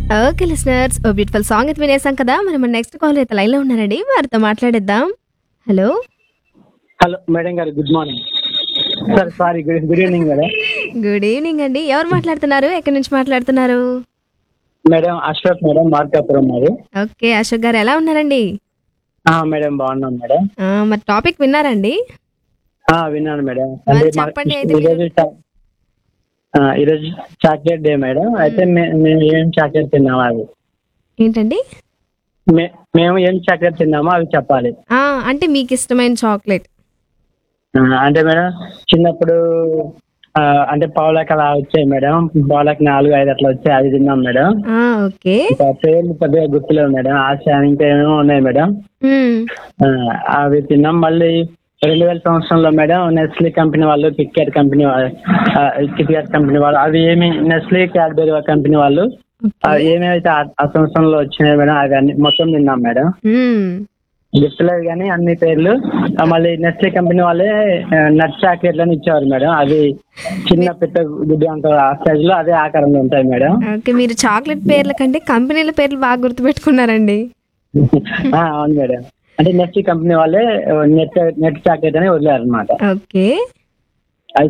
Okay listeners ఓ beautiful song అయితే వినేసాం కదా మరి మన నెక్స్ట్ కాల్ అయితే లైన్లో ఉన్నారండి వారితో మాట్లాడేద్దాం హలో హలో మేడం గారు good morning sir sorry good good evening madam good evening అండి ఎవరు మాట్లాడుతున్నారు ఎక్కడి నుంచి మాట్లాడుతున్నారు మేడం అశోక్ మేడం మార్కాపురం మరి ఓకే అశోక్ గారు ఎలా ఉన్నారండి ఆ, మేడం బాగున్నాం మేడం ఆ, మరి టాపిక్ విన్నారండి ఆ, విన్నాను మేడం మరి అంటే మా- చెప్పండి అయితే ఈరోజు చా- ఆ, ఈరోజు చాక్లెట్ డే మేడం అయితే మే- మేము ఏం చాక్లెట్ తిన్నామో అవి ఏంటండి మే- మేము ఏం చాక్లెట్ తిన్నామో అవి చెప్పాలి ఆ, అంటే మీకు ఇష్టమైన చాక్లెట్ ఆ, అంటే మేడం చిన్నప్పుడు ఆ, అంటే పావులకి అలా వచ్చాయి మేడం పావులకి నాలుగు ఐదు అట్లా వచ్చాయి అవి తిన్నాం మేడం ఆ, ఓకే ఇంకా పేర్లు పెద్దగా గుర్తులేవు మేడం ఆశ ఇంకా ఏమేమో ఉన్నాయి మేడం మ్మ్. ఆ, అవి తిన్నాం మళ్ళీ రెండు వేల సంవత్సరంలో మేడం నెస్లీ కంపెనీ వాళ్ళు కిట్కాట్ కంపెనీ వాళ్ళు కిట్కాట్ కంపెనీ వాళ్ళు అవి ఏమి నెస్లీ క్యాడ్బెరీ కంపెనీ వాళ్ళు ఆ, ఏమేమైతే ఆ- ఆ సంవత్సరంలో వచ్చినాయి మేడం అవి అన్ని మొత్తం తిన్నాం మేడం మ్మ్. గుర్తులేదు కానీ అన్ని పేర్లు ఆ, మళ్ళీ నెస్లీ కంపెనీ వాళ్ళే నట్ చాక్లెట్లను ఇచ్చేవారు మేడం అవి చిన్న పెద్ద గుడ్డి అంత ఆ సైజ్ లో అదే ఆకారంలో ఉంటాయి మేడం ఓకే మీరు చాక్లెట్ పేర్ల కంటే కంపెనీల పేర్లు బాగా గుర్తుపెట్టుకున్నారండి ఆ, అవును మేడం అంటే నెస్లీ కంపెనీ వాళ్ళే నెట్ నెట్ చాక్లెట్ అని వదిలేరు అనమాట ఓకే